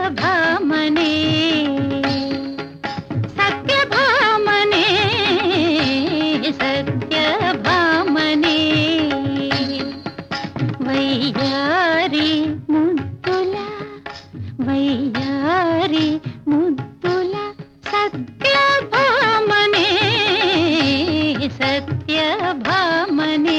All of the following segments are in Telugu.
సత్యభామనే సత్యభామనే సత్యభామనే వయ్యారి ముద్దుల వయ్యారి ముద్దుల సత్యభామనే సత్యభామనే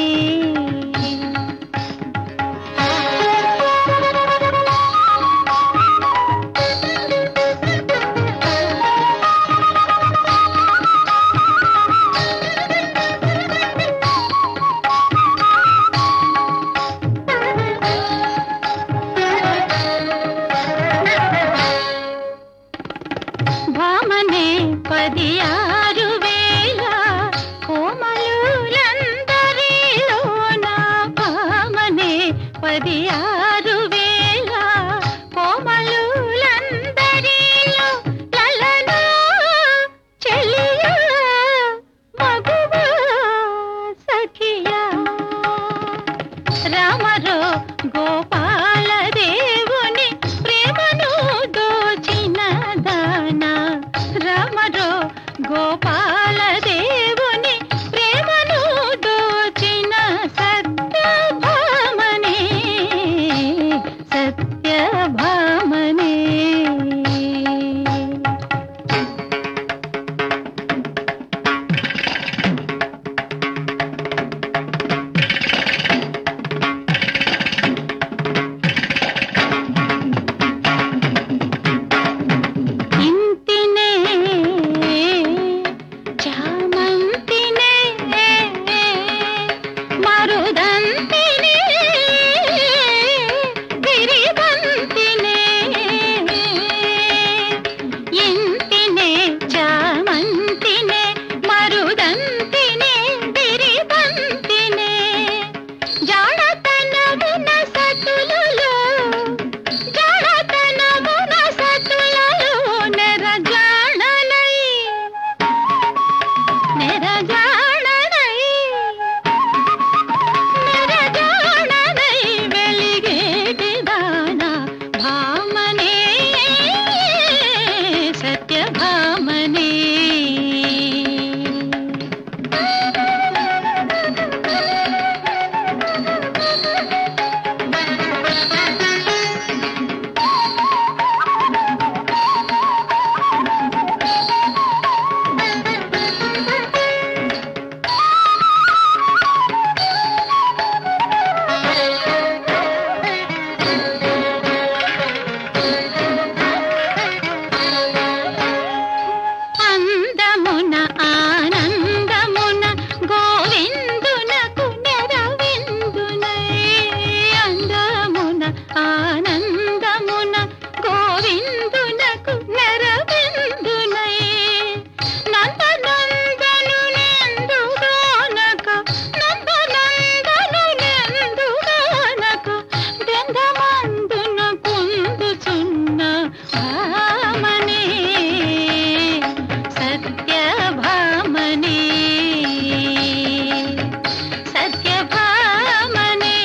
భామనే పది ఆరు వేల కోమలులందరిలో నా భామనే పది ఆరు వేల కోమలులందరిలో లలనా చెలియా మగువా సఖియా రామరో గోపాల దేవుని ప్రేమను దోచిన దానా రామరో గోపాల దేవుని ప్రేమను దోచిన సత్యభామనే సత్యభామనే ఇంతినే చామంతినే మరుదంతినే గిరిబంతినే ఇంతినే చామంతినే మరుదంతినే గిరిబంతినే జాడతనమున సతులలో జాడతనమున సతులలో నెరజాడనై నెరజాడనై నెరజాడనై వెలిగేటి దానా భామనే సత్యభామనే అందమున ఆనందమున గోవిందునకు నెరవిందునై అందమున ఆనందమున గోవిందునకు నెరవిందునై నందనందను నెందుగానక నందనందను నెందుగానక బృందమందున కుందుచున్న భామనే సత్యభామనే సత్యభామనే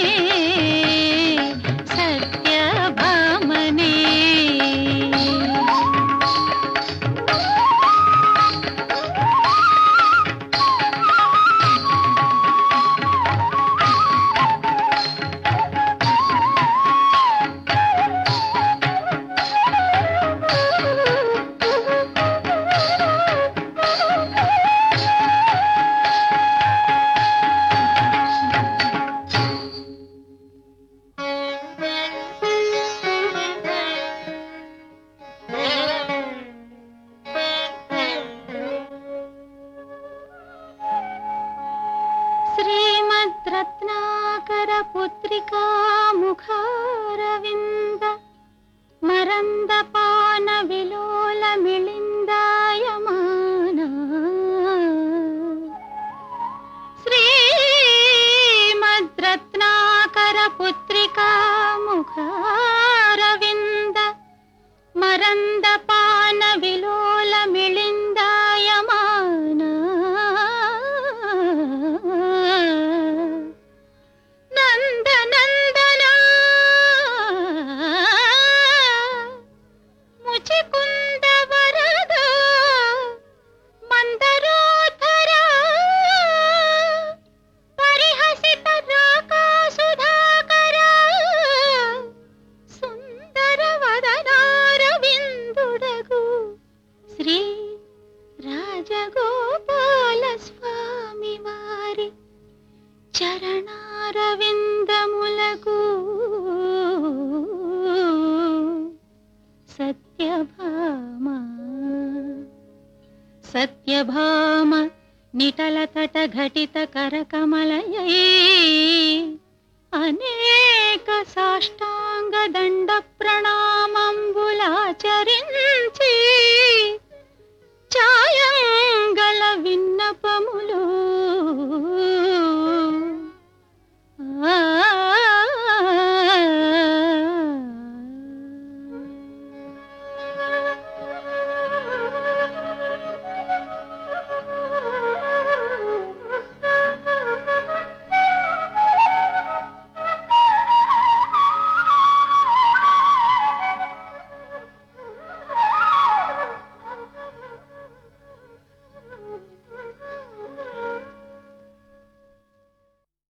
సత్యభామనే శ్రీమద్రత్నాకర పుత్రికా ముఖారవింద మరందపాన విలోల మిళిందాయమాన శ్రీమద్రత్నాకర పుత్రికా ముఖారవింద మరందపాన విలోల మిళిందాయమాన నందనందన సత్యభామ సత్యభామ నిటలతట ఘటిత కరకమలయై అనేక సాష్టాంగ దండ ప్రణామంబులాచరి